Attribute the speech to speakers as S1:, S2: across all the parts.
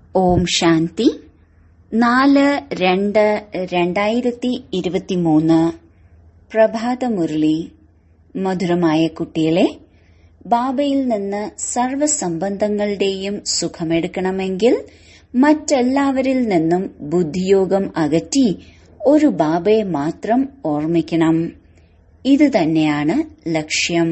S1: ഓം ശാന്തി നാല് രണ്ട് രണ്ടായിരത്തി ഇരുപത്തിമൂന്ന് പ്രഭാതമുരളി മധുരമായ കുട്ടികളെ ബാബയിൽ നിന്ന് സർവസംബന്ധങ്ങളുടെയും സുഖമെടുക്കണമെങ്കിൽ മറ്റെല്ലാവരിൽ നിന്നും ബുദ്ധിയോഗം അകറ്റി ഒരു ബാബയെ മാത്രം ഓർമ്മിക്കണം ഇത് തന്നെയാണ് ലക്ഷ്യം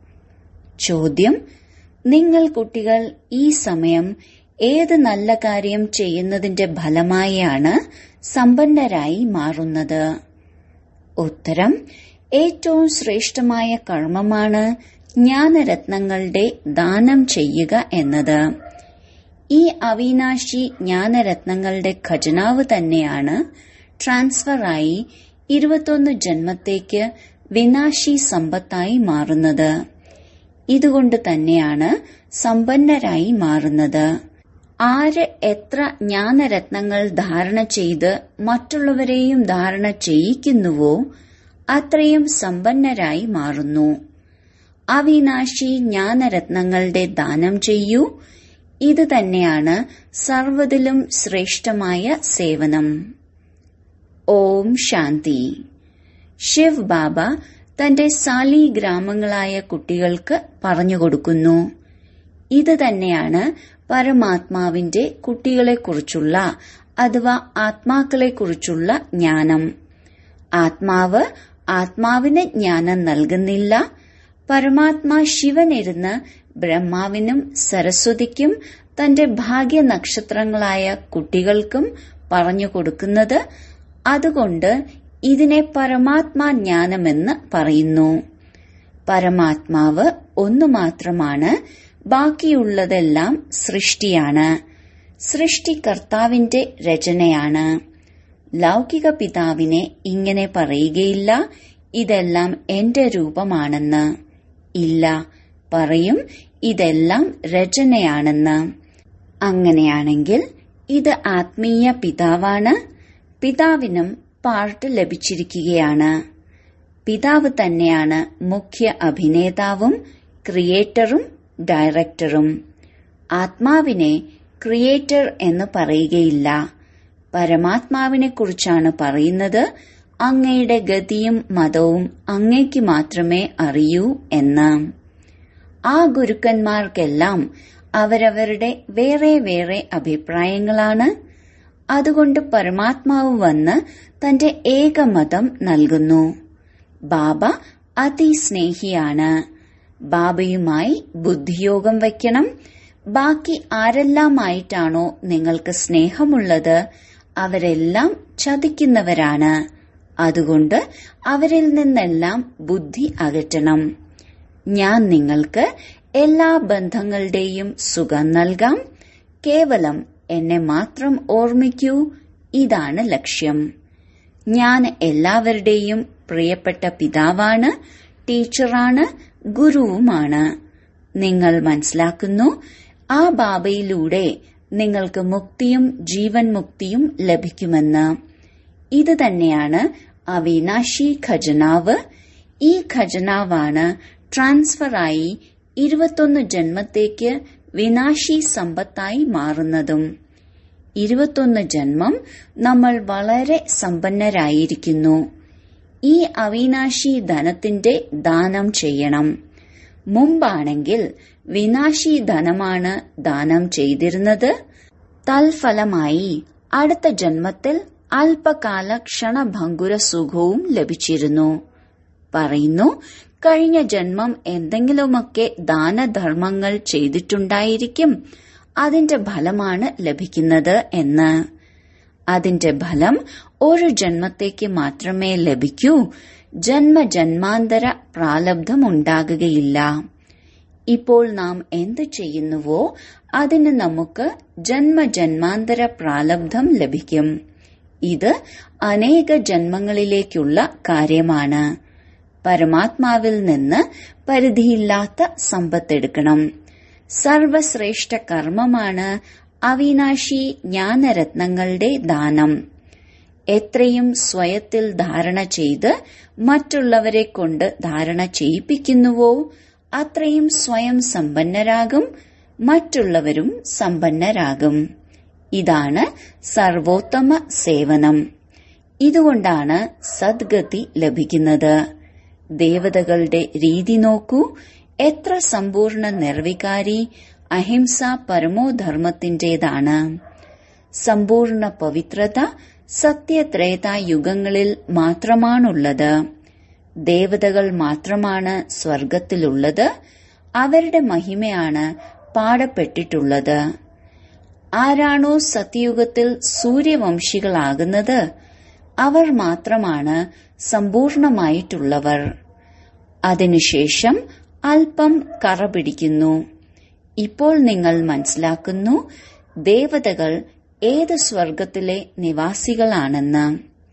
S1: ചോദ്യം നിങ്ങൾ കുട്ടികൾ ഈ സമയം ഏത് നല്ല കാര്യം ചെയ്യുന്നതിന്റെ ഫലമായാണ് സമ്പന്നരായി മാറുന്നത് ഉത്തരം ഏറ്റവും ശ്രേഷ്ഠമായ കർമ്മമാണ് ജ്ഞാനരത്നങ്ങളുടെ ദാനം ചെയ്യുക എന്നത് ഈ അവിനാശി ജ്ഞാനരത്നങ്ങളുടെ ഖജനാവ് തന്നെയാണ് ട്രാൻസ്ഫറായി ഇരുപത്തൊന്ന് ജന്മത്തേക്ക് വിനാശി സമ്പത്തായി മാറുന്നത് ഇതുകൊണ്ട് തന്നെയാണ് സമ്പന്നരായി മാറുന്നത് ആര് എത്ര ജ്ഞാനരത്നങ്ങൾ ധാരണ ചെയ്ത് മറ്റുള്ളവരെയും ധാരണ ചെയ്യിക്കുന്നുവോ അത്രയും സമ്പന്നരായി മാറുന്നു അവിനാശി ജ്ഞാനരത്നങ്ങളുടെ ദാനം ചെയ്യൂ ഇത് തന്നെയാണ് സർവ്വതിലും ശ്രേഷ്ഠമായ സേവനം ഓം ശാന്തി ശിവ് ബാബ തന്റെ സാലി ഗ്രാമങ്ങളായ കുട്ടികൾക്ക് പറഞ്ഞുകൊടുക്കുന്നു ഇത് തന്നെയാണ് പരമാത്മാവിന്റെ കുട്ടികളെക്കുറിച്ചുള്ള അഥവാ ആത്മാക്കളെക്കുറിച്ചുള്ള ജ്ഞാനം ആത്മാവ് ആത്മാവിന് ജ്ഞാനം നൽകുന്നില്ല പരമാത്മാ ശിവനിരുന്ന് ബ്രഹ്മാവിനും സരസ്വതിക്കും തന്റെ ഭാഗ്യ നക്ഷത്രങ്ങളായ കുട്ടികൾക്കും പറഞ്ഞു കൊടുക്കുന്നത് അതുകൊണ്ട് ഇതിനെ പരമാത്മാ ജ്ഞാനമെന്ന് പറയുന്നു പരമാത്മാവ് ഒന്നു മാത്രമാണ് ബാക്കിയുള്ളതെല്ലാം സൃഷ്ടിയാണ് സൃഷ്ടികർത്താവിന്റെ രചനയാണ് ലൗകിക പിതാവിനെ ഇങ്ങനെ പറയുകയില്ല ഇതെല്ലാം എന്റെ രൂപമാണെന്ന് ഇല്ല പറയും ഇതെല്ലാം രചനയാണെന്ന് അങ്ങനെയാണെങ്കിൽ ഇത് ആത്മീയ പിതാവാണ് പിതാവിനും പാർട്ട് ലഭിച്ചിരിക്കുകയാണ് പിതാവ് തന്നെയാണ് മുഖ്യ അഭിനേതാവും ക്രിയേറ്ററും ഡയറക്ടറും ആത്മാവിനെ ക്രിയേറ്റർ എന്ന് പറയുകയില്ല പരമാത്മാവിനെ കുറിച്ചാണ് പറയുന്നത് അങ്ങയുടെ ഗതിയും മതവും അങ്ങയ്ക്ക് മാത്രമേ അറിയൂ എന്ന് ആ ഗുരുക്കന്മാർക്കെല്ലാം അവരവരുടെ വേറെ വേറെ അഭിപ്രായങ്ങളാണ് അതുകൊണ്ട് പരമാത്മാവ് വന്ന് തന്റെ ഏകമതം നൽകുന്നു ബാബ അതിസ്നേഹിയാണ് ബാബയുമായി ബുദ്ധിയോഗം വയ്ക്കണം ബാക്കി ആരെല്ലാമായിട്ടാണോ നിങ്ങൾക്ക് സ്നേഹമുള്ളത് അവരെല്ലാം ചതിക്കുന്നവരാണ് അതുകൊണ്ട് അവരിൽ നിന്നെല്ലാം ബുദ്ധി അകറ്റണം ഞാൻ നിങ്ങൾക്ക് എല്ലാ ബന്ധങ്ങളുടെയും സുഖം നൽകാം കേവലം എന്നെ മാത്രം ഓർമ്മിക്കൂ ഇതാണ് ലക്ഷ്യം ഞാൻ എല്ലാവരുടെയും പ്രിയപ്പെട്ട പിതാവാണ് ടീച്ചറാണ് ഗുരുവുമാണ് നിങ്ങൾ മനസ്സിലാക്കുന്നു ആ ബാബയിലൂടെ നിങ്ങൾക്ക് മുക്തിയും ജീവൻ മുക്തിയും ലഭിക്കുമെന്ന് ഇത് തന്നെയാണ് അവിനാശി ഖജനാവ് ഈ ഖജനാവാണ് ട്രാൻസ്ഫറായി ഇരുപത്തൊന്ന് ജന്മത്തേക്ക് വിനാശി സമ്പത്തായി മാറുന്നതും ഇരുപത്തൊന്ന് ജന്മം നമ്മൾ വളരെ സമ്പന്നരായിരിക്കുന്നു ഈ അവിനാശി ധനത്തിന്റെ ദാനം ചെയ്യണം മുമ്പാണെങ്കിൽ വിനാശി ധനമാണ് ദാനം ചെയ്തിരുന്നത് തൽഫലമായി അടുത്ത ജന്മത്തിൽ അല്പകാല ക്ഷണഭങ്കുര സുഖവും ലഭിച്ചിരുന്നു പറയുന്നു കഴിഞ്ഞ ജന്മം എന്തെങ്കിലുമൊക്കെ ദാനധർമ്മങ്ങൾ ചെയ്തിട്ടുണ്ടായിരിക്കും അതിന്റെ ഫലമാണ് ലഭിക്കുന്നത് എന്ന് അതിന്റെ ഫലം ഒരു ജന്മത്തേക്ക് മാത്രമേ ലഭിക്കൂ ജന്മജന്മാന്തര പ്രാലബ്ധമുണ്ടാകുകയില്ല ഇപ്പോൾ നാം എന്ത് ചെയ്യുന്നുവോ അതിന് നമുക്ക് ജന്മജന്മാന്തര പ്രാലബ്ധം ലഭിക്കും ഇത് അനേക ജന്മങ്ങളിലേക്കുള്ള കാര്യമാണ് പരമാത്മാവിൽ നിന്ന് പരിധിയില്ലാത്ത സമ്പത്തെടുക്കണം സർവശ്രേഷ്ഠ കർമ്മമാണ് അവിനാശി ജ്ഞാനരത്നങ്ങളുടെ ദാനം എത്രയും സ്വയത്തിൽ ധാരണ ചെയ്ത് മറ്റുള്ളവരെ കൊണ്ട് ധാരണ ചെയ്യിപ്പിക്കുന്നുവോ അത്രയും സ്വയം സമ്പന്നരാകും മറ്റുള്ളവരും സമ്പന്നരാകും ഇതാണ് സർവോത്തമ സേവനം ഇതുകൊണ്ടാണ് സദ്ഗതി ലഭിക്കുന്നത് ദേവതകളുടെ രീതി നോക്കൂ എത്ര സമ്പൂർണ്ണ നിർവികാരി അഹിംസ പരമോധർമ്മത്തിന്റേതാണ് സമ്പൂർണ്ണ പവിത്രത സത്യത്രേതായുഗങ്ങളിൽ മാത്രമാണുള്ളത് ദേവതകൾ മാത്രമാണ് സ്വർഗത്തിലുള്ളത് അവരുടെ മഹിമയാണ് പാടപ്പെട്ടിട്ടുള്ളത് ആരാണോ സത്യയുഗത്തിൽ സൂര്യവംശികളാകുന്നത് അവർ മാത്രമാണ് സമ്പൂർണമായിട്ടുള്ളവർ അതിനുശേഷം അല്പം കറ പിടിക്കുന്നു ഇപ്പോൾ നിങ്ങൾ മനസ്സിലാക്കുന്നു ദേവതകൾ ഏത് സ്വർഗത്തിലെ നിവാസികളാണെന്ന്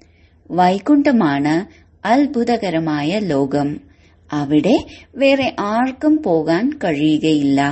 S1: വൈകുണ്ഠമാണ് അത്ഭുതകരമായ ലോകം അവിടെ വേറെ ആർക്കും പോകാൻ കഴിയുകയില്ല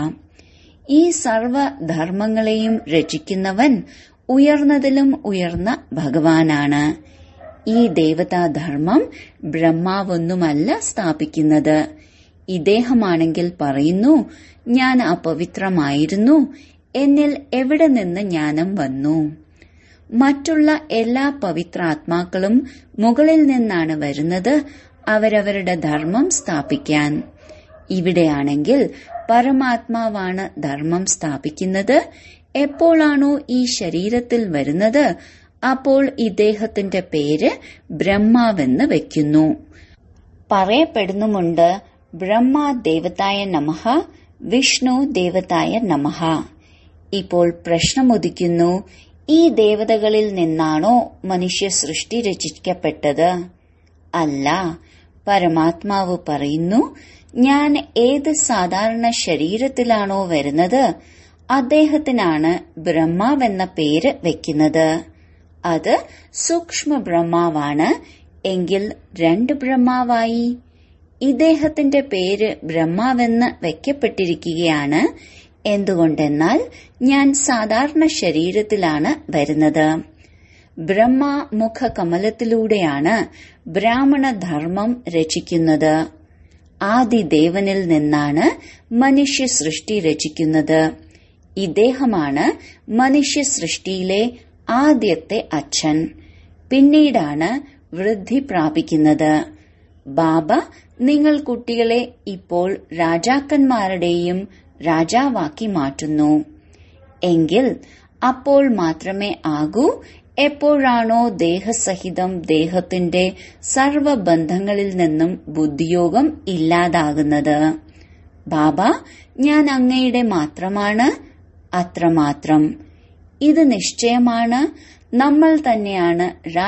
S1: ഈ സർവധർമ്മങ്ങളെയും രചിക്കുന്നവൻ ഉയർന്നതിലും ഉയർന്ന ഭഗവാനാണ് ഈ ദേവതാധർമ്മം ബ്രഹ്മാവൊന്നുമല്ല സ്ഥാപിക്കുന്നത് ഇദ്ദേഹമാണെങ്കിൽ പറയുന്നു ഞാൻ അപവിത്രമായിരുന്നു എന്നിൽ എവിടെ നിന്ന് ജ്ഞാനം വന്നു മറ്റുള്ള എല്ലാ പവിത്രാത്മാക്കളും മുകളിൽ നിന്നാണ് വരുന്നത് അവരവരുടെ ധർമ്മം സ്ഥാപിക്കാൻ ഇവിടെയാണെങ്കിൽ പരമാത്മാവാണ് ധർമ്മം സ്ഥാപിക്കുന്നത് എപ്പോഴാണോ ഈ ശരീരത്തിൽ വരുന്നത് അപ്പോൾ ഇദ്ദേഹത്തിന്റെ പേര് ബ്രഹ്മാവെന്ന് വെക്കുന്നു പറയപ്പെടുന്നുമുണ്ട് ബ്രഹ്മ ദേവതായ നമഃ വിഷ്ണു ദേവതായ നമഃ ഇപ്പോൾ പ്രശ്നമുദിക്കുന്നു ഈ ദേവതകളിൽ നിന്നാണോ മനുഷ്യ സൃഷ്ടി രചിക്കപ്പെട്ടത് അല്ല പരമാത്മാവ് പറയുന്നു ഞാൻ ഏത് സാധാരണ ശരീരത്തിലാണോ വരുന്നത് അദ്ദേഹത്തിനാണ് ബ്രഹ്മാവെന്ന പേര് വെക്കുന്നത് അത് സൂക്ഷ്മ ബ്രഹ്മാവാണ് എങ്കിൽ രണ്ട് ബ്രഹ്മാവായി ഇദ്ദേഹത്തിന്റെ പേര് ബ്രഹ്മാവെന്ന് വെക്കപ്പെട്ടിരിക്കുകയാണ് എന്തുകൊണ്ടെന്നാൽ ഞാൻ സാധാരണ ശരീരത്തിലാണ് വരുന്നത് ബ്രഹ്മ മുഖ കമലത്തിലൂടെയാണ് ബ്രാഹ്മണ ധർമ്മം രചിക്കുന്നത് ആദിദേവനിൽ നിന്നാണ് മനുഷ്യ സൃഷ്ടി രചിക്കുന്നത് ഇദ്ദേഹമാണ് മനുഷ്യ സൃഷ്ടിയിലെ ആദ്യത്തെ അച്ഛൻ പിന്നീടാണ് വൃദ്ധി പ്രാപിക്കുന്നത് ബാബ നിങ്ങൾ കുട്ടികളെ ഇപ്പോൾ രാജാക്കന്മാരുടെയും രാജാവാക്കി മാറ്റുന്നു എങ്കിൽ അപ്പോൾ മാത്രമേ ആകൂ എപ്പോഴാണോ ദേഹസഹിതം ദേഹത്തിന്റെ സർവബന്ധങ്ങളിൽ നിന്നും ബുദ്ധിയോഗം ഇല്ലാതാകുന്നത് ബാബ ഞാൻ അങ്ങയുടെ മാത്രമാണ് അത്രമാത്രം ഇത് നിശ്ചയമാണ് നമ്മൾ തന്നെയാണ്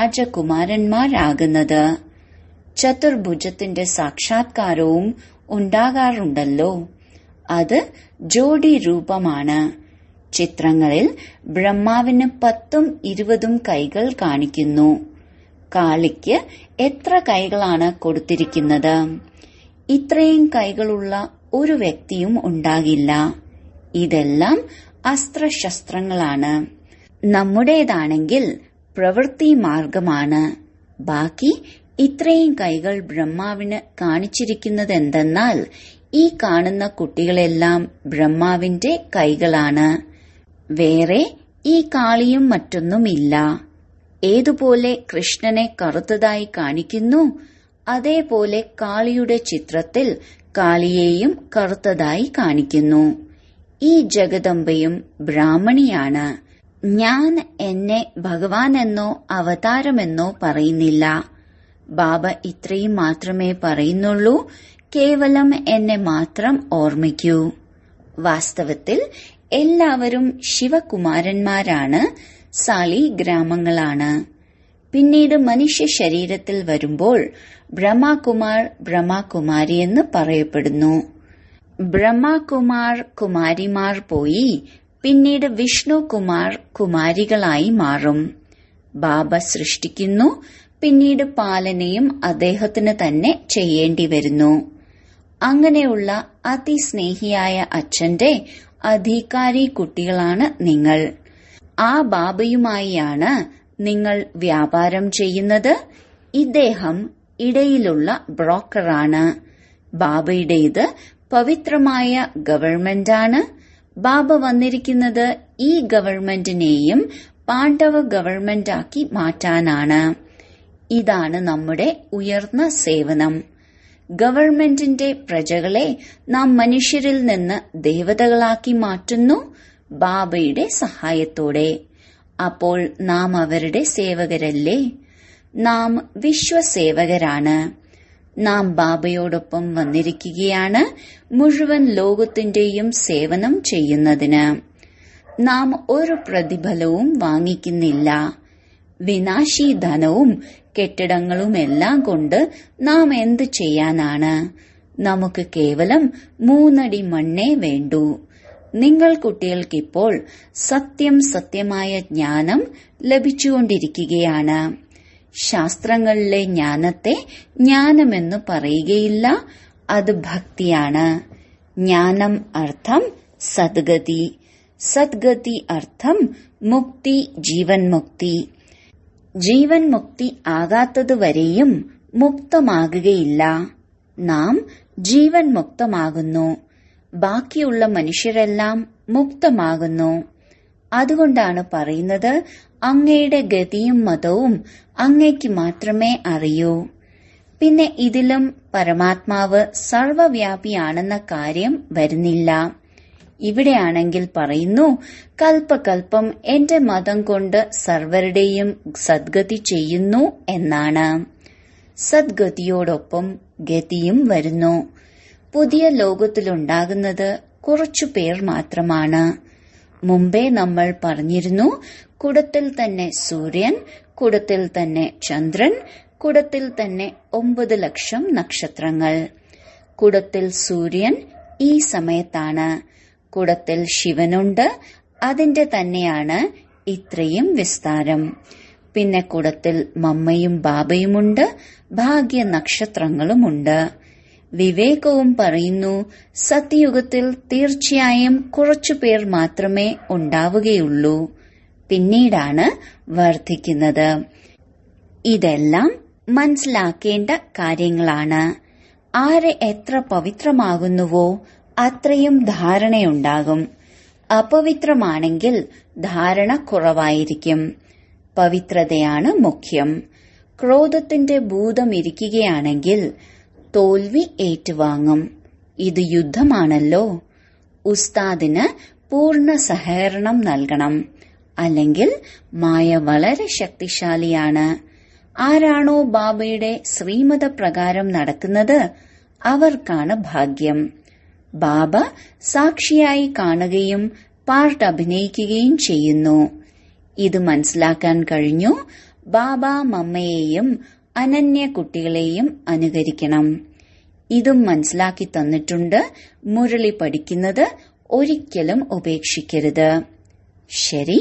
S1: രാജകുമാരന്മാരാകുന്നത് ചതുർഭുജത്തിന്റെ സാക്ഷാത്കാരവും ഉണ്ടാകാറുണ്ടല്ലോ അത് ജോഡി രൂപമാണ് ചിത്രങ്ങളിൽ ബ്രഹ്മാവിന് പത്തും ഇരുപതും കൈകൾ കാണിക്കുന്നു കാളിക്ക് എത്ര കൈകളാണ് കൊടുത്തിരിക്കുന്നത് ഇത്രയും കൈകളുള്ള ഒരു വ്യക്തിയും ഉണ്ടാകില്ല ഇതെല്ലാം അസ്ത്രശസ്ത്രങ്ങളാണ് നമ്മുടേതാണെങ്കിൽ പ്രവൃത്തി മാർഗമാണ് ബാക്കി ഇത്രയും കൈകൾ ബ്രഹ്മാവിന് കാണിച്ചിരിക്കുന്നതെന്തെന്നാൽ ഈ കാണുന്ന കുട്ടികളെല്ലാം ബ്രഹ്മാവിന്റെ കൈകളാണ് വേറെ ഈ കാളിയും മറ്റൊന്നുമില്ല ഏതുപോലെ കൃഷ്ണനെ കറുത്തതായി കാണിക്കുന്നു അതേപോലെ കാളിയുടെ ചിത്രത്തിൽ കാളിയെയും കറുത്തതായി കാണിക്കുന്നു ഈ ജഗദമ്പയും ബ്രാഹ്മണിയാണ് ഞാൻ എന്നെ ഭഗവാൻ എന്നോ അവതാരമെന്നോ പറയുന്നില്ല ബാബ ഇത്രയും മാത്രമേ പറയുന്നുള്ളൂ കേവലം എന്നെ മാത്രം ഓർമ്മിക്കൂ വാസ്തവത്തിൽ എല്ലാവരും ശിവകുമാരന്മാരാണ് സാളി ഗ്രാമങ്ങളാണ് പിന്നീട് മനുഷ്യ ശരീരത്തിൽ വരുമ്പോൾ ബ്രഹ്മകുമാർ ബ്രഹ്മകുമാരി എന്ന് പറയപ്പെടുന്നു ബ്രഹ്മകുമാർ കുമാരിമാർ പോയി പിന്നീട് വിഷ്ണു കുമാർ കുമാരികളായി മാറും ബാബ സൃഷ്ടിക്കുന്നു പിന്നീട് പാലനയും അദ്ദേഹത്തിന് തന്നെ ചെയ്യേണ്ടി വരുന്നു അങ്ങനെയുള്ള അതിസ്നേഹിയായ അച്ഛന്റെ അധികാരി കുട്ടികളാണ് നിങ്ങൾ ആ ബാബയുമായിയാണ് നിങ്ങൾ വ്യാപാരം ചെയ്യുന്നത് ഇദ്ദേഹം ഇടയിലുള്ള ബ്രോക്കറാണ് ബാബയുടേത് പവിത്രമായ ഗവൺമെന്റാണ് ബാബ വന്നിരിക്കുന്നത് ഈ ഗവൺമെന്റിനെയും പാണ്ഡവ ഗവൺമെന്റാക്കി മാറ്റാനാണ് ഇതാണ് നമ്മുടെ ഉയർന്ന സേവനം ഗവൺമെന്റിന്റെ പ്രജകളെ നാം മനുഷ്യരിൽ നിന്ന് ദേവതകളാക്കി മാറ്റുന്നു ബാബയുടെ സഹായത്തോടെ അപ്പോൾ നാം അവരുടെ സേവകരല്ലേ നാം വിശ്വസേവകരാണ് നാം ബാബയോടൊപ്പം വന്നിരിക്കുകയാണ് മുഴുവൻ ലോകത്തിന്റെയും സേവനം ചെയ്യുന്നതിന് നാം ഒരു പ്രതിഫലവും വാങ്ങിക്കുന്നില്ല വിനാശി ധനവും കെട്ടിടങ്ങളുമെല്ലാം കൊണ്ട് നാം എന്ത് ചെയ്യാനാണ് നമുക്ക് കേവലം മൂന്നടി മണ്ണേ വേണ്ടൂ നിങ്ങൾ കുട്ടികൾക്കിപ്പോൾ സത്യം സത്യമായ ജ്ഞാനം ലഭിച്ചുകൊണ്ടിരിക്കുകയാണ് ശാസ്ത്രങ്ങളിലെ ജ്ഞാനത്തെ ജ്ഞാനമെന്ന് പറയുകയില്ല അത് ഭക്തിയാണ് ജ്ഞാനം അർത്ഥം സദ്ഗതി സദ്ഗതി അർത്ഥം മുക്തി ജീവൻ മുക്തി ജീവൻ മുക്തി ആകാത്തതുവരെയും മുക്തമാകുകയില്ല നാം ജീവൻ മുക്തമാകുന്നു ബാക്കിയുള്ള മനുഷ്യരെല്ലാം മുക്തമാകുന്നു അതുകൊണ്ടാണ് പറയുന്നത് അങ്ങയുടെ ഗതിയും മതവും അങ്ങയ്ക്ക് മാത്രമേ അറിയൂ പിന്നെ ഇതിലും പരമാത്മാവ് സർവവ്യാപിയാണെന്ന കാര്യം വരുന്നില്ല ഇവിടെയാണെങ്കിൽ പറയുന്നു കൽപ്പകൽപ്പം എന്റെ മതം കൊണ്ട് സർവരുടെയും സദ്ഗതി ചെയ്യുന്നു എന്നാണ് സദ്ഗതിയോടൊപ്പം ഗതിയും വരുന്നു പുതിയ ലോകത്തിലുണ്ടാകുന്നത് കുറച്ചു പേർ മാത്രമാണ് മുമ്പേ നമ്മൾ പറഞ്ഞിരുന്നു കുടത്തിൽ തന്നെ സൂര്യൻ കുടത്തിൽ തന്നെ ചന്ദ്രൻ കുടത്തിൽ തന്നെ ഒമ്പത് ലക്ഷം നക്ഷത്രങ്ങൾ കുടത്തിൽ സൂര്യൻ ഈ സമയത്താണ് കുടത്തിൽ ശിവനുണ്ട് അതിന്റെ തന്നെയാണ് ഇത്രയും വിസ്താരം പിന്നെ കുടത്തിൽ മമ്മയും ബാബയുമുണ്ട് ഭാഗ്യ നക്ഷത്രങ്ങളുമുണ്ട് വിവേകവും പറയുന്നു സത്യയുഗത്തിൽ തീർച്ചയായും കുറച്ചു പേർ മാത്രമേ ഉണ്ടാവുകയുള്ളൂ പിന്നീടാണ് വർദ്ധിക്കുന്നത് ഇതെല്ലാം മനസ്സിലാക്കേണ്ട കാര്യങ്ങളാണ് ആര് എത്ര പവിത്രമാകുന്നുവോ അത്രയും ധാരണയുണ്ടാകും അപവിത്രമാണെങ്കിൽ ധാരണ കുറവായിരിക്കും പവിത്രതയാണ് മുഖ്യം ക്രോധത്തിന്റെ ഭൂതം ഇരിക്കുകയാണെങ്കിൽ തോൽവി ഏറ്റുവാങ്ങും ഇത് യുദ്ധമാണല്ലോ ഉസ്താദിന് പൂർണ്ണ സഹകരണം നൽകണം അല്ലെങ്കിൽ മായ വളരെ ശക്തിശാലിയാണ് ആരാണോ ബാബയുടെ ശ്രീമത പ്രകാരം നടക്കുന്നത് അവർക്കാണ് ഭാഗ്യം ബാബ സാക്ഷിയായി കാണുകയും പാർട്ട് അഭിനയിക്കുകയും ചെയ്യുന്നു ഇത് മനസ്സിലാക്കാൻ കഴിഞ്ഞു ബാബ മമ്മയെയും അനന്യ കുട്ടികളെയും അനുകരിക്കണം ഇതും മനസ്സിലാക്കി തന്നിട്ടുണ്ട് മുരളി പഠിക്കുന്നത് ഒരിക്കലും ഉപേക്ഷിക്കരുത് ശരി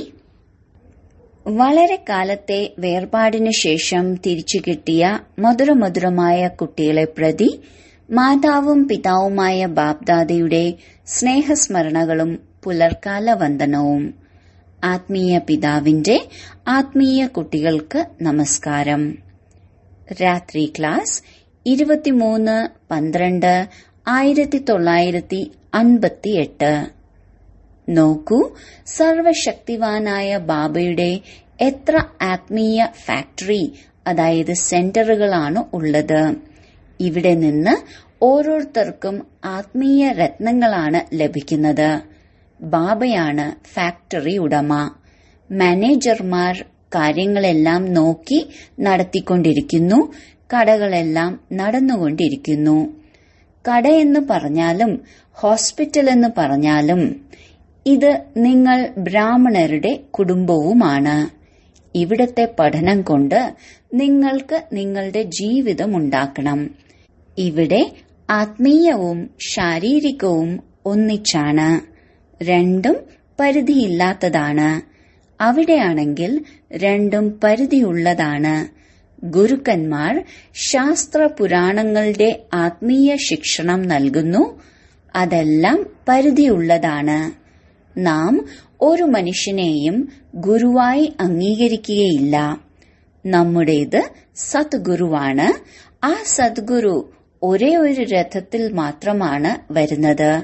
S1: വളരെ കാലത്തെ വേർപാടിനു ശേഷം തിരിച്ചു കിട്ടിയ മധുരമധുരമായ കുട്ടികളെ പ്രതി മാതാവും പിതാവുമായ ബാബ്ദാദയുടെ സ്നേഹസ്മരണകളും പുലർക്കാല വന്ദനവും ആത്മീയ പിതാവിന്റെ ആത്മീയ കുട്ടികൾക്ക് നമസ്കാരം രാത്രി ക്ലാസ് ഇരുപത്തിമൂന്ന് പന്ത്രണ്ട് ആയിരത്തി തൊള്ളായിരത്തി അൻപത്തിയെട്ട് നോക്കൂ സർവശക്തിവാനായ ബാബയുടെ എത്ര ആത്മീയ ഫാക്ടറി അതായത് സെന്ററുകളാണ് ഉള്ളത് ഇവിടെ നിന്ന് ഓരോരുത്തർക്കും ആത്മീയ രത്നങ്ങളാണ് ലഭിക്കുന്നത് ബാബയാണ് ഫാക്ടറി ഉടമ മാനേജർമാർ കാര്യങ്ങളെല്ലാം നോക്കി നടത്തിക്കൊണ്ടിരിക്കുന്നു കടകളെല്ലാം നടന്നുകൊണ്ടിരിക്കുന്നു കടയെന്ന് പറഞ്ഞാലും ഹോസ്പിറ്റൽ എന്ന് പറഞ്ഞാലും ഇത് നിങ്ങൾ ബ്രാഹ്മണരുടെ കുടുംബവുമാണ് ഇവിടത്തെ പഠനം കൊണ്ട് നിങ്ങൾക്ക് നിങ്ങളുടെ ജീവിതം ഉണ്ടാക്കണം ഇവിടെ ആത്മീയവും ശാരീരികവും ഒന്നിച്ചാണ് രണ്ടും പരിധിയില്ലാത്തതാണ് അവിടെയാണെങ്കിൽ രണ്ടും പരിധിയുള്ളതാണ് ഗുരുക്കന്മാർ ശാസ്ത്ര പുരാണങ്ങളുടെ ആത്മീയ ശിക്ഷണം നൽകുന്നു അതെല്ലാം പരിധിയുള്ളതാണ് നാം ഒരു മനുഷ്യനെയും ഗുരുവായി അംഗീകരിക്കുകയില്ല നമ്മുടേത് സദ്ഗുരുവാണ് ആ സദ്ഗുരു ഒരേ ഒരു രഥത്തിൽ മാത്രമാണ് വരുന്നത്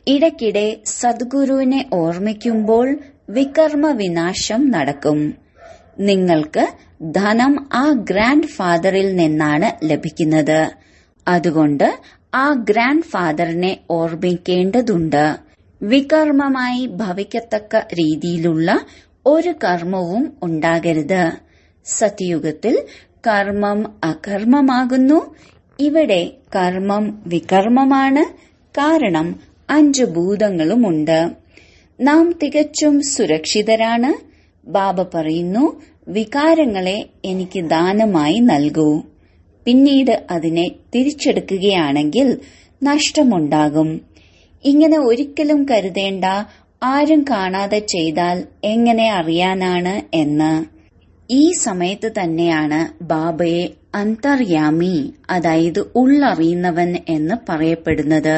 S1: ഇടയ്ക്കിടെ സദ്ഗുരുവിനെ ഓർമ്മിക്കുമ്പോൾ വികർമ്മ വിനാശം നടക്കും നിങ്ങൾക്ക് ധനം ആ ഗ്രാൻഡ് ഫാദറിൽ നിന്നാണ് ലഭിക്കുന്നത് അതുകൊണ്ട് ആ ഗ്രാൻഡ് ഫാദറിനെ ഓർമ്മിക്കേണ്ടതുണ്ട് വികർമ്മമായി ഭവിക്കത്തക്ക രീതിയിലുള്ള ഒരു കർമ്മവും ഉണ്ടാകരുത് സത്യയുഗത്തിൽ കർമ്മം അകർമ്മമാകുന്നു ഇവിടെ കർമ്മം വികർമ്മമാണ് കാരണം അഞ്ച് ഭൂതങ്ങളുമുണ്ട് നാം തികച്ചും സുരക്ഷിതരാണ് ബാബ പറയുന്നു വികാരങ്ങളെ എനിക്ക് ദാനമായി നൽകൂ പിന്നീട് അതിനെ തിരിച്ചെടുക്കുകയാണെങ്കിൽ നഷ്ടമുണ്ടാകും ഇങ്ങനെ ഒരിക്കലും കരുതേണ്ട ആരും കാണാതെ ചെയ്താൽ എങ്ങനെ അറിയാനാണ് എന്ന് ഈ സമയത്ത് തന്നെയാണ് ബാബയെ അന്തർയാമി അതായത് ഉള്ളറിയുന്നവൻ എന്ന് പറയപ്പെടുന്നത്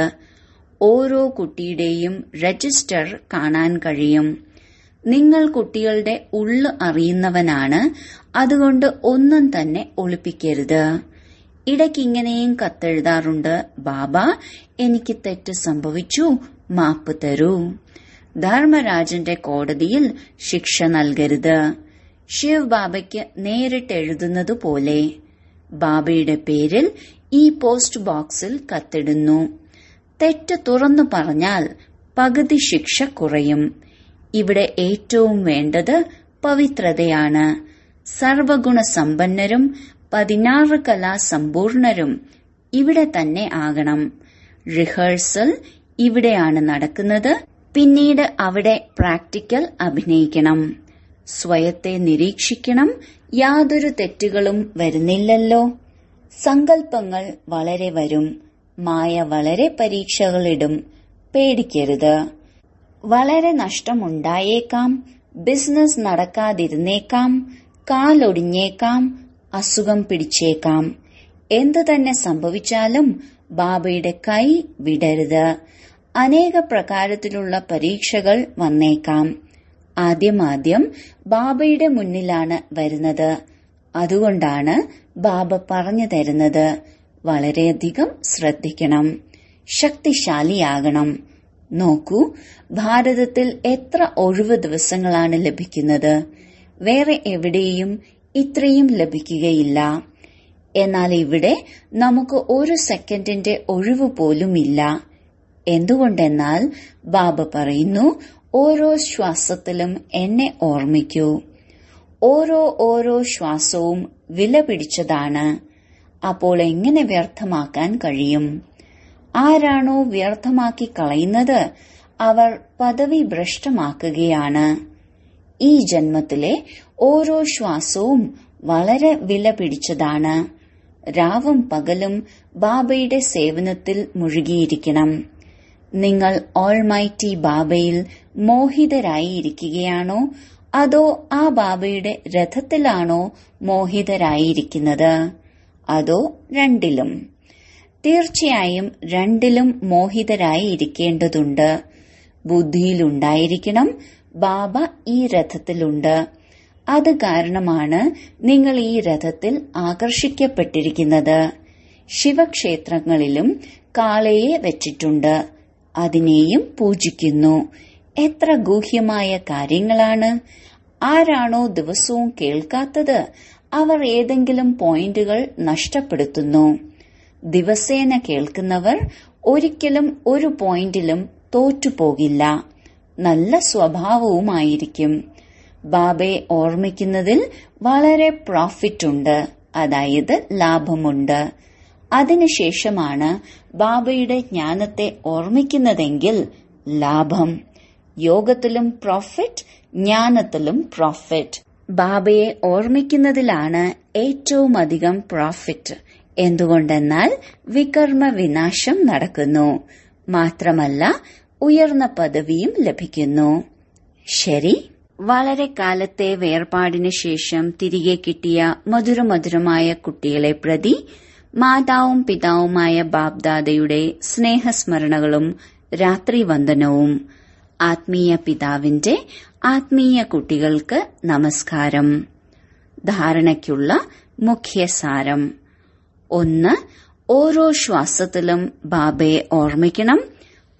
S1: ഓരോ കുട്ടിയുടെയും രജിസ്റ്റർ കാണാൻ കഴിയും നിങ്ങൾ കുട്ടികളുടെ ഉള്ളു അറിയുന്നവനാണ് അതുകൊണ്ട് ഒന്നും തന്നെ ഒളിപ്പിക്കരുത് ഇടയ്ക്കിങ്ങനെയും കത്തെഴുതാറുണ്ട് ബാബ എനിക്ക് തെറ്റ് സംഭവിച്ചു മാപ്പ് തരൂ ധർമ്മരാജന്റെ കോടതിയിൽ ശിക്ഷ നൽകരുത് ശിവ് ബാബയ്ക്ക് നേരിട്ട് എഴുതുന്നത് പോലെ ബാബയുടെ പേരിൽ ഈ പോസ്റ്റ് ബോക്സിൽ കത്തിടുന്നു തെറ്റ് തുറന്നു പറഞ്ഞാൽ പകുതി ശിക്ഷ കുറയും ഇവിടെ ഏറ്റവും വേണ്ടത് പവിത്രതയാണ് സർവഗുണ സമ്പന്നരും പതിനാറ് കലാസമ്പൂർണരും ഇവിടെ തന്നെ ആകണം റിഹേഴ്സൽ ഇവിടെയാണ് നടക്കുന്നത് പിന്നീട് അവിടെ പ്രാക്ടിക്കൽ അഭിനയിക്കണം സ്വയത്തെ നിരീക്ഷിക്കണം യാതൊരു തെറ്റുകളും വരുന്നില്ലല്ലോ സങ്കൽപ്പങ്ങൾ വളരെ വരും മായ വളരെ പരീക്ഷകളിടും പേടിക്കരുത് വളരെ നഷ്ടമുണ്ടായേക്കാം ബിസിനസ് നടക്കാതിരുന്നേക്കാം കാലൊടിഞ്ഞേക്കാം അസുഖം പിടിച്ചേക്കാം എന്തു തന്നെ സംഭവിച്ചാലും ബാബയുടെ കൈ വിടരുത് അനേക പ്രകാരത്തിലുള്ള പരീക്ഷകൾ വന്നേക്കാം ആദ്യമാദ്യം ബാബയുടെ മുന്നിലാണ് വരുന്നത് അതുകൊണ്ടാണ് ബാബ പറഞ്ഞു തരുന്നത് വളരെയധികം ശ്രദ്ധിക്കണം ശക്തിശാലിയാകണം നോക്കൂ ഭാരതത്തിൽ എത്ര ഒഴിവ് ദിവസങ്ങളാണ് ലഭിക്കുന്നത് വേറെ എവിടെയും ഇത്രയും ലഭിക്കുകയില്ല എന്നാൽ ഇവിടെ നമുക്ക് ഒരു സെക്കൻഡിന്റെ ഒഴിവ് പോലുമില്ല എന്തുകൊണ്ടെന്നാൽ ബാബ പറയുന്നു ഓരോ ശ്വാസത്തിലും എന്നെ ഓർമ്മിക്കൂ ഓരോ ഓരോ ശ്വാസവും വില പിടിച്ചതാണ് അപ്പോൾ എങ്ങനെ വ്യർത്ഥമാക്കാൻ കഴിയും ആരാണോ വ്യർത്ഥമാക്കി കളയുന്നത് അവർ പദവി ഭ്രഷ്ടമാക്കുകയാണ് ഈ ജന്മത്തിലെ ഓരോ ശ്വാസവും വളരെ വില പിടിച്ചതാണ് രാവും പകലും ബാബയുടെ സേവനത്തിൽ മുഴുകിയിരിക്കണം നിങ്ങൾ ഓൾമൈറ്റി ബാബയിൽ മോഹിതരായിരിക്കുകയാണോ അതോ ആ ബാബയുടെ രഥത്തിലാണോ മോഹിതരായിരിക്കുന്നത് അതോ രണ്ടിലും തീർച്ചയായും രണ്ടിലും മോഹിതരായി ഇരിക്കേണ്ടതുണ്ട് ബുദ്ധിയിലുണ്ടായിരിക്കണം ബാബ ഈ രഥത്തിലുണ്ട് അത് കാരണമാണ് നിങ്ങൾ ഈ രഥത്തിൽ ആകർഷിക്കപ്പെട്ടിരിക്കുന്നത് ശിവക്ഷേത്രങ്ങളിലും കാളയെ വെച്ചിട്ടുണ്ട് അതിനെയും പൂജിക്കുന്നു എത്ര ഗൂഹ്യമായ കാര്യങ്ങളാണ് ആരാണോ ദിവസവും കേൾക്കാത്തത് അവർ ഏതെങ്കിലും പോയിന്റുകൾ നഷ്ടപ്പെടുത്തുന്നു ദിവസേന കേൾക്കുന്നവർ ഒരിക്കലും ഒരു പോയിന്റിലും തോറ്റുപോകില്ല നല്ല സ്വഭാവവുമായിരിക്കും ബാബയെ ഓർമ്മിക്കുന്നതിൽ വളരെ പ്രോഫിറ്റ് ഉണ്ട് അതായത് ലാഭമുണ്ട് അതിനുശേഷമാണ് ബാബയുടെ ജ്ഞാനത്തെ ഓർമ്മിക്കുന്നതെങ്കിൽ ലാഭം യോഗത്തിലും പ്രോഫിറ്റ് ജ്ഞാനത്തിലും പ്രോഫിറ്റ് ബാബയെ ഓർമ്മിക്കുന്നതിലാണ് ഏറ്റവും അധികം പ്രോഫിറ്റ് എന്തുകൊണ്ടെന്നാൽ വികർമ്മ വിനാശം നടക്കുന്നു മാത്രമല്ല ഉയർന്ന പദവിയും ലഭിക്കുന്നു ശരി വളരെ കാലത്തെ വേർപാടിനു ശേഷം തിരികെ കിട്ടിയ മധുരമധുരമായ കുട്ടികളെ പ്രതി മാതാവും പിതാവുമായ ബാബ്ദാദയുടെ സ്നേഹസ്മരണകളും രാത്രി വന്ദനവും ആത്മീയ പിതാവിന്റെ ആത്മീയ കുട്ടികൾക്ക് നമസ്കാരം ധാരണയ്ക്കുള്ള മുഖ്യസാരം ഒന്ന് ഓരോ ശ്വാസത്തിലും ബാബയെ ഓർമ്മിക്കണം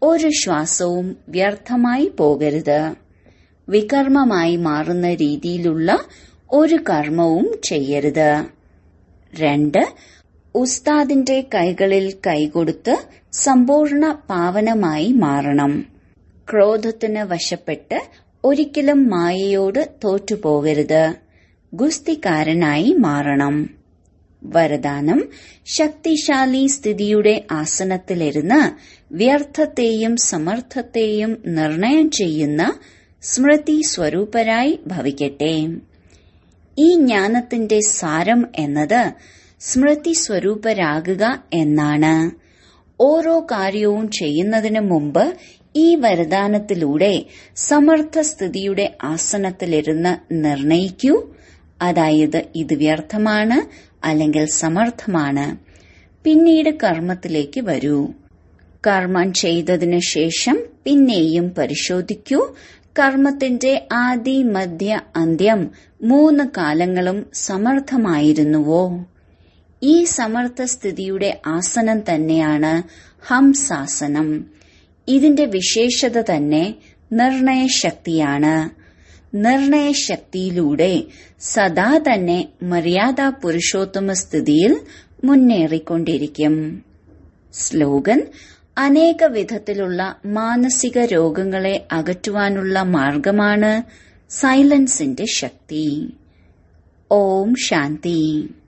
S1: ഒരു ശ്വാസവും വ്യർത്ഥമായി പോകരുത് വികർമ്മമായി മാറുന്ന രീതിയിലുള്ള ഒരു കർമ്മവും ചെയ്യരുത് രണ്ട് ഉസ്താദിന്റെ കൈകളിൽ കൈകൊടുത്ത് സമ്പൂർണ്ണ പാവനമായി മാറണം ക്രോധത്തിന് വശപ്പെട്ട് ഒരിക്കലും മായയോട് തോറ്റുപോകരുത് ഗുസ്തിക്കാരനായി മാറണം വരദാനം ശക്തിശാലി സ്ഥിതിയുടെ ആസനത്തിലിരുന്ന് വ്യർത്ഥത്തെയും സമർത്ഥത്തെയും നിർണയം ചെയ്യുന്ന സ്മൃതി സ്വരൂപരായി ഭവിക്കട്ടെ ഈ ജ്ഞാനത്തിന്റെ സാരം എന്നത് സ്മൃതി സ്വരൂപരാകുക എന്നാണ് ഓരോ കാര്യവും ചെയ്യുന്നതിന് മുമ്പ് ഈ വരദാനത്തിലൂടെ സമർത്ഥ സ്ഥിതിയുടെ ആസനത്തിലിരുന്ന് നിർണയിക്കൂ അതായത് ഇത് വ്യർത്ഥമാണ് അല്ലെങ്കിൽ സമർത്ഥമാണ് പിന്നീട് കർമ്മത്തിലേക്ക് വരൂ കർമ്മം ചെയ്തതിനു ശേഷം പിന്നെയും പരിശോധിക്കൂ കർമ്മത്തിന്റെ ആദി മധ്യ അന്ത്യം മൂന്ന് കാലങ്ങളും സമർത്ഥമായിരുന്നുവോ ഈ സമർത്ഥ സ്ഥിതിയുടെ ആസനം തന്നെയാണ് ഹംസാസനം ഇതിന്റെ വിശേഷത തന്നെ നിർണയശക്തിയാണ് നിർണയശക്തിയിലൂടെ സദാ തന്നെ മര്യാദാ പുരുഷോത്തമ സ്ഥിതിയിൽ മുന്നേറിക്കൊണ്ടിരിക്കും സ്ലോഗൻ അനേക വിധത്തിലുള്ള മാനസിക രോഗങ്ങളെ അകറ്റുവാനുള്ള മാർഗമാണ് സൈലൻസിന്റെ ശക്തി ഓം ശാന്തി